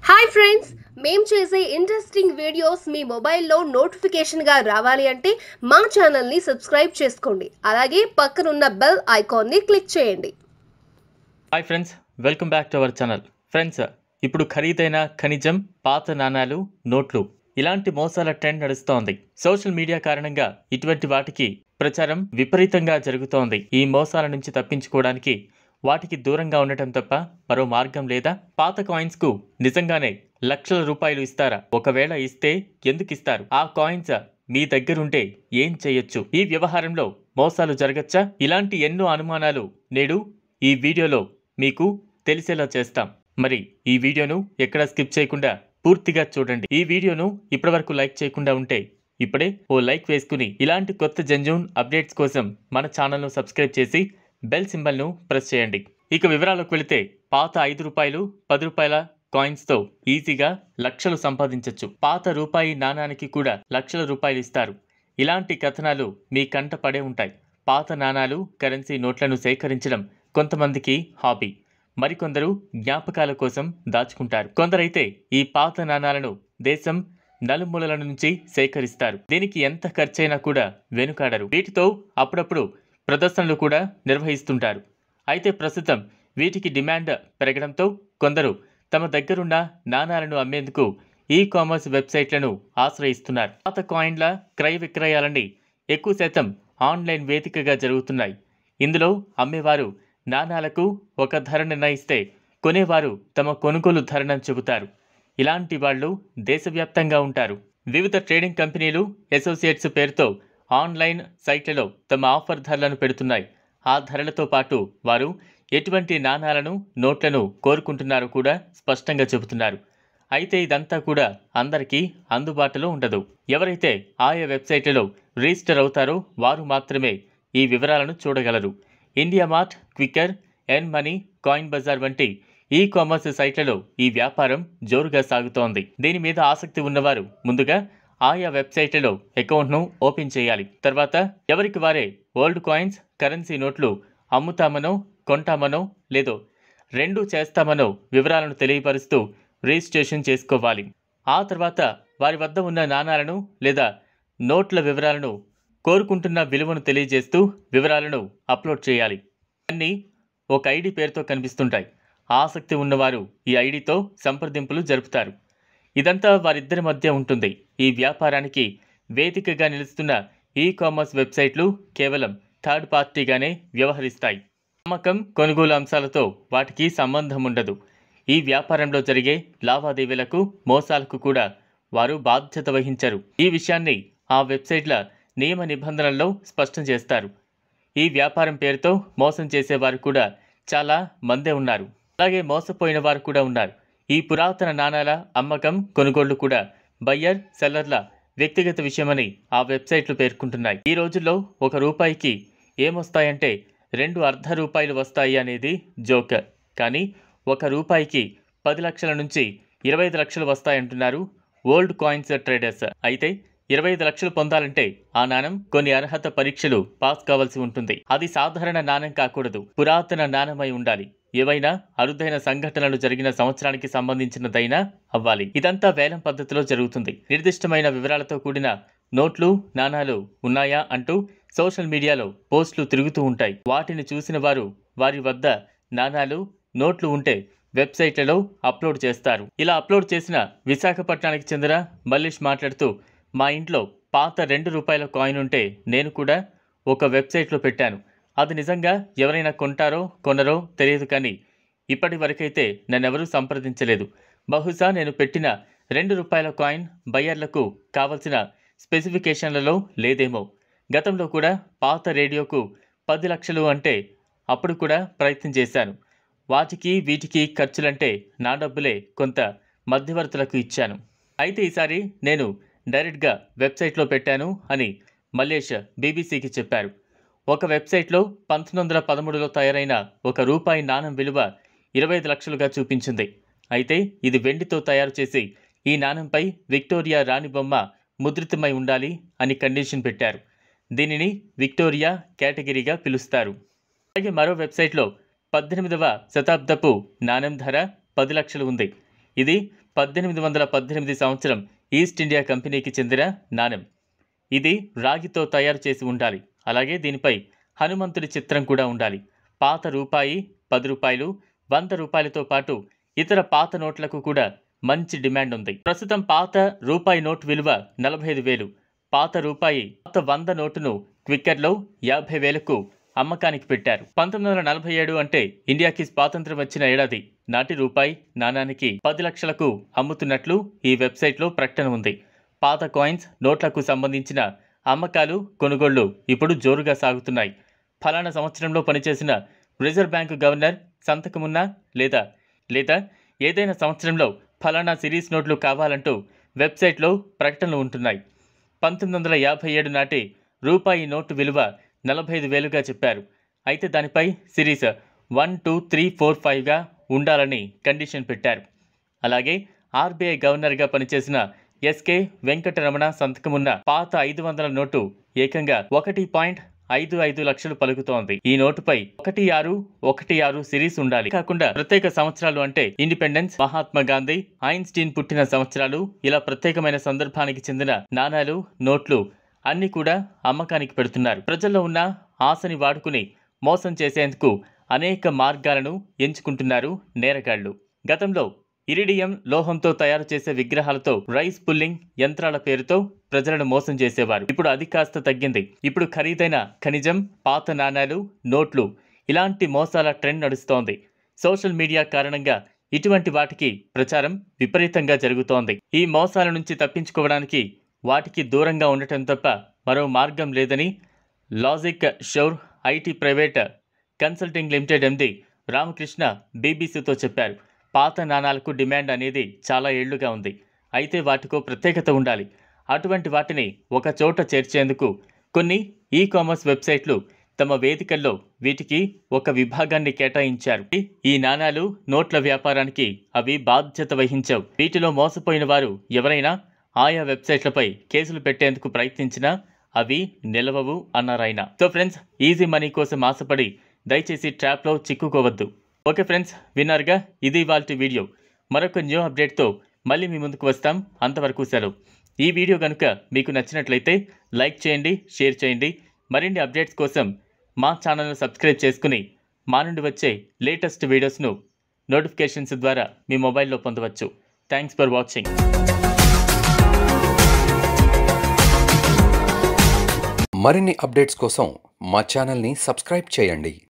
hi friends మేం చేసే interesting videos మీ మొబైల్లో నోటిఫికేషన్గా రావాలి అంటే మా ఛానల్ని సబ్స్క్రైబ్ చేసుకోండి అలాగే పక్కనున్న బెల్ ఐకాన్ని క్లిక్ చేయండి hi friends welcome back to our channel friends ఇప్పుడు ఖరీదైన ఖనిజం పాత నాణాలు నోట్లు ఇలాంటి మోసాల ట్రెండ్ నడుస్తోంది సోషల్ మీడియా కారణంగా ఇటువంటి వాటికి ప్రచారం విపరీతంగా జరుగుతోంది ఈ మోసాల నుంచి తప్పించుకోవడానికి వాటికి దూరంగా ఉండటం తప్ప మరో మార్గం లేదా పాత కాయిన్స్ కు నిజంగానే లక్షల రూపాయలు ఇస్తారా ఒకవేళ ఇస్తే ఎందుకు ఇస్తారు ఆ కాయిన్స్ మీ దగ్గరుంటే ఏం చేయొచ్చు ఈ వ్యవహారంలో మోసాలు జరగచ్చా ఇలాంటి ఎన్నో అనుమానాలు నేడు ఈ వీడియోలో మీకు తెలిసేలా చేస్తాం మరి ఈ వీడియోను ఎక్కడ స్కిప్ చేయకుండా పూర్తిగా చూడండి ఈ వీడియోను ఇప్పటివరకు లైక్ చేయకుండా ఉంటే ఇప్పుడే ఓ లైక్ వేసుకుని ఇలాంటి కొత్త జంజూన్ అప్డేట్స్ కోసం మన ఛానల్ను సబ్స్క్రైబ్ చేసి బెల్ సింబల్ను ప్రెస్ చేయండి ఇక వివరాలకు వెళితే పాత ఐదు రూపాయలు పది రూపాయల కాయిన్స్తో ఈజీగా లక్షలు సంపాదించొచ్చు పాత రూపాయి నాణానికి కూడా లక్షల రూపాయలు ఇస్తారు ఇలాంటి కథనాలు మీ కంట పడే ఉంటాయి పాత నాణాలు కరెన్సీ నోట్లను సేకరించడం కొంతమందికి హాబీ మరికొందరు జ్ఞాపకాల కోసం దాచుకుంటారు కొందరైతే ఈ పాత నాణాలను దేశం నలుమూలల నుంచి సేకరిస్తారు దీనికి ఎంత ఖర్చైనా కూడా వెనుకాడరు వీటితో అప్పుడప్పుడు ప్రదర్శనలు కూడా నిర్వహిస్తుంటారు అయితే ప్రస్తుతం వీటికి డిమాండ్ పెరగడంతో కొందరు తమ దగ్గరున్న నాణాలను అమ్మేందుకు ఈ కామర్స్ వెబ్సైట్లను ఆశ్రయిస్తున్నారు పాత కాయిన్ల క్రయ విక్రయాలని ఎక్కువ శాతం ఆన్లైన్ వేదికగా జరుగుతున్నాయి ఇందులో అమ్మేవారు నాణాలకు ఒక ధర నిర్ణయిస్తే కొనేవారు తమ కొనుగోలు ధరను చెబుతారు ఇలాంటి వాళ్ళు దేశవ్యాప్తంగా ఉంటారు వివిధ ట్రేడింగ్ కంపెనీలు అసోసియేట్స్ పేరుతో ఆన్లైన్ సైట్లలో తమ ఆఫర్ ధరలను పెడుతున్నాయి ఆ ధరలతో పాటు వారు ఎటువంటి నాణాలను నోట్లను కోరుకుంటున్నారో కూడా స్పష్టంగా చెబుతున్నారు అయితే ఇదంతా కూడా అందరికీ అందుబాటులో ఉండదు ఎవరైతే ఆయా వెబ్సైట్లలో రిజిస్టర్ అవుతారో వారు మాత్రమే ఈ వివరాలను చూడగలరు ఇండియా మార్ట్ క్విక్కర్ ఎన్ మనీ కాయిన్ బజార్ వంటి ఈ కామర్స్ సైట్లలో ఈ వ్యాపారం జోరుగా సాగుతోంది దీని మీద ఆసక్తి ఉన్నవారు ముందుగా ఆయా వెబ్సైట్లలో అకౌంట్ను ఓపెన్ చేయాలి తర్వాత ఎవరికి వారే ఓల్డ్ కాయిన్స్ కరెన్సీ నోట్లు అమ్ముతామనో కొంటామనో లేదో రెండు చేస్తామనో వివరాలను తెలియపరుస్తూ రిజిస్ట్రేషన్ చేసుకోవాలి ఆ తర్వాత వారి వద్ద ఉన్న నాణాలను లేదా నోట్ల వివరాలను కోరుకుంటున్న విలువను తెలియజేస్తూ వివరాలను అప్లోడ్ చేయాలి అన్నీ ఒక ఐడి పేరుతో కనిపిస్తుంటాయి ఆసక్తి ఉన్నవారు ఈ ఐడితో సంప్రదింపులు జరుపుతారు ఇదంతా వారిద్దరి మధ్య ఉంటుంది ఈ వ్యాపారానికి వేదికగా నిలుస్తున్న ఈ కామర్స్ వెబ్సైట్లు కేవలం థర్డ్ పార్టీగానే వ్యవహరిస్తాయి అమ్మకం కొనుగోలు అంశాలతో వాటికి సంబంధం ఉండదు ఈ వ్యాపారంలో జరిగే లావాదేవీలకు మోసాలకు కూడా వారు బాధ్యత వహించరు ఈ విషయాన్ని ఆ వెబ్సైట్ల నియమ నిబంధనల్లో స్పష్టం చేస్తారు ఈ వ్యాపారం పేరుతో మోసం చేసేవారు కూడా చాలా మందే ఉన్నారు అలాగే మోసపోయిన వారు కూడా ఉన్నారు ఈ పురాతన నాణాల అమ్మకం కొనుగోళ్లు కూడా బయ్యర్ సెల్లర్ల వ్యక్తిగత విషయమని ఆ వెబ్సైట్లు పేర్కొంటున్నాయి ఈ రోజుల్లో ఒక రూపాయికి ఏమొస్తాయంటే రెండు అర్ధ రూపాయలు వస్తాయి అనేది జోక్ కానీ ఒక రూపాయికి పది లక్షల నుంచి ఇరవై ఐదు లక్షలు వస్తాయంటున్నారు ఓల్డ్ కాయిన్స్ ట్రేడర్స్ అయితే ఇరవై ఐదు లక్షలు పొందాలంటే ఆ నాణం కొన్ని అర్హత పరీక్షలు పాస్ కావాల్సి ఉంటుంది అది సాధారణ నాణం కాకూడదు పురాతన నాణమై ఉండాలి ఏవైనా అరుదైన సంఘటనలు జరిగిన సంవత్సరానికి సంబంధించినదైనా అవ్వాలి ఇదంతా వేలం పద్ధతిలో జరుగుతుంది నిర్దిష్టమైన వివరాలతో కూడిన నోట్లు నాణాలు ఉన్నాయా అంటూ సోషల్ మీడియాలో పోస్టులు తిరుగుతూ ఉంటాయి వాటిని చూసిన వారు వారి వద్ద నాణాలు నోట్లు ఉంటే వెబ్సైట్లలో అప్లోడ్ చేస్తారు ఇలా అప్లోడ్ చేసిన విశాఖపట్నానికి చెందిన మల్లేష్ మాట్లాడుతూ మా ఇంట్లో పాత రెండు రూపాయల కాయిన్ ఉంటే నేను కూడా ఒక వెబ్సైట్లో పెట్టాను అది నిజంగా ఎవరైనా కొంటారో కొనరో తెలియదు కానీ ఇప్పటి వరకైతే నన్నెవరూ సంప్రదించలేదు బహుశా నేను పెట్టిన రెండు రూపాయల కాయిన్ బయ్యర్లకు కావలసిన స్పెసిఫికేషన్లలో లేదేమో గతంలో కూడా పాత రేడియోకు పది లక్షలు అంటే అప్పుడు కూడా ప్రయత్నం చేశాను వాటికి వీటికి ఖర్చులంటే నా డబ్బులే కొంత మధ్యవర్తులకు ఇచ్చాను అయితే ఈసారి నేను డైరెక్ట్గా వెబ్సైట్లో పెట్టాను అని మల్లేష్ బీబీసీకి చెప్పారు ఒక వెబ్సైట్లో పంతొమ్మిది వందల పదమూడులో తయారైన ఒక రూపాయి నాణం విలువ ఇరవై ఐదు లక్షలుగా చూపించింది అయితే ఇది వెండితో తయారు చేసి ఈ నాణంపై విక్టోరియా రాణి బొమ్మ ముద్రితమై ఉండాలి అని కండిషన్ పెట్టారు దీనిని విక్టోరియా కేటగిరీగా పిలుస్తారు అలాగే మరో వెబ్సైట్లో పద్దెనిమిదవ శతాబ్దపు నాణెం ధర పది లక్షలు ఉంది ఇది పద్దెనిమిది వందల పద్దెనిమిది సంవత్సరం ఈస్ట్ ఇండియా కంపెనీకి చెందిన నాణెం ఇది రాగితో తయారు చేసి ఉండాలి అలాగే దీనిపై హనుమంతుడి చిత్రం కూడా ఉండాలి పాత రూపాయి పది రూపాయలు వంద రూపాయలతో పాటు ఇతర పాత నోట్లకు కూడా మంచి డిమాండ్ ఉంది ప్రస్తుతం పాత రూపాయి నోట్ విలువ నలభై ఐదు వేలు పాత రూపాయి పాత వంద నోటును క్విక్కర్లో యాభై వేలకు అమ్మకానికి పెట్టారు పంతొమ్మిది వందల నలభై ఏడు అంటే ఇండియాకి స్వాతంత్రం వచ్చిన ఏడాది నాటి రూపాయి నాణానికి పది లక్షలకు అమ్ముతున్నట్లు ఈ వెబ్సైట్లో ప్రకటన ఉంది పాత కాయిన్స్ నోట్లకు సంబంధించిన అమ్మకాలు కొనుగోళ్లు ఇప్పుడు జోరుగా సాగుతున్నాయి ఫలానా సంవత్సరంలో పనిచేసిన రిజర్వ్ బ్యాంకు గవర్నర్ సంతకమున్నా లేదా లేదా ఏదైనా సంవత్సరంలో ఫలానా సిరీస్ నోట్లు కావాలంటూ వెబ్సైట్లో ప్రకటనలు ఉంటున్నాయి పంతొమ్మిది వందల యాభై ఏడు నాటి రూపాయి నోటు విలువ నలభై ఐదు వేలుగా చెప్పారు అయితే దానిపై series one two three four ఫైవ్గా ఉండాలని కండిషన్ పెట్టారు అలాగే ఆర్బీఐ గవర్నర్గా పనిచేసిన ఎస్కే వెంకటరమణ సంతకమున్న పాత ఐదు వందల నోటు ఏకంగా ఒకటి పాయింట్ ఐదు ఐదు లక్షలు పలుకుతోంది ఈ నోటుపై ఒకటి ఆరు ఒకటి ఆరు సిరీస్ ఉండాలి కాకుండా ప్రత్యేక సంవత్సరాలు అంటే ఇండిపెండెన్స్ మహాత్మా గాంధీ ఐన్స్టీన్ పుట్టిన సంవత్సరాలు ఇలా ప్రత్యేకమైన సందర్భానికి చెందిన నాణాలు నోట్లు అన్ని కూడా అమ్మకానికి పెడుతున్నారు ప్రజల్లో ఉన్న ఆశని వాడుకుని మోసం చేసేందుకు అనేక మార్గాలను ఎంచుకుంటున్నారు నేరగాళ్లు గతంలో ఇరిడియం లోహంతో తయారు చేసే విగ్రహాలతో రైస్ పుల్లింగ్ యంత్రాల పేరుతో ప్రజలను మోసం చేసేవారు ఇప్పుడు అది కాస్త తగ్గింది ఇప్పుడు ఖరీదైన ఖనిజం పాత నాణాలు నోట్లు ఇలాంటి మోసాల ట్రెండ్ నడుస్తోంది సోషల్ మీడియా కారణంగా ఇటువంటి వాటికి ప్రచారం విపరీతంగా జరుగుతోంది ఈ మోసాల నుంచి తప్పించుకోవడానికి వాటికి దూరంగా ఉండటం తప్ప మరో మార్గం లేదని logic shore IT private consulting limited MD Ramakrishna బీబీసీతో చెప్పారు పాత నాణాలకు డిమాండ్ అనేది చాలా ఏళ్లుగా ఉంది అయితే వాటికో ప్రత్యేకత ఉండాలి అటువంటి వాటిని ఒక చోట చేర్చేందుకు కొన్ని ఈ కామర్స్ వెబ్సైట్లు తమ వేదికల్లో వీటికి ఒక విభాగాన్ని కేటాయించారు ఈ నాణాలు నోట్ల వ్యాపారానికి అవి బాధ్యత వహించవు వీటిలో మోసపోయిన వారు ఎవరైనా ఆయా వెబ్సైట్లపై కేసులు పెట్టేందుకు ప్రయత్నించినా అవి నిలవవు అన్నారాయన సో ఫ్రెండ్స్ ఈజీ మనీ కోసం ఆశపడి దయచేసి ట్రాప్లో చిక్కుకోవద్దు ఓకే ఫ్రెండ్స్ విన్నారుగా ఇది ఇవాల్టి వీడియో మరొక న్యూ అప్డేట్తో మళ్ళీ మీ ముందుకు వస్తాం అంతవరకు సెలవు ఈ వీడియో కనుక మీకు నచ్చినట్లయితే లైక్ చేయండి షేర్ చేయండి మరిన్ని అప్డేట్స్ కోసం మా ఛానల్ను సబ్స్క్రైబ్ చేసుకుని మా నుండి వచ్చే లేటెస్ట్ వీడియోస్ను నోటిఫికేషన్స్ ద్వారా మీ మొబైల్లో పొందవచ్చు థ్యాంక్స్ ఫర్ వాచింగ్ మరిన్ని అప్డేట్స్ కోసం మా ఛానల్ని సబ్స్క్రైబ్ చేయండి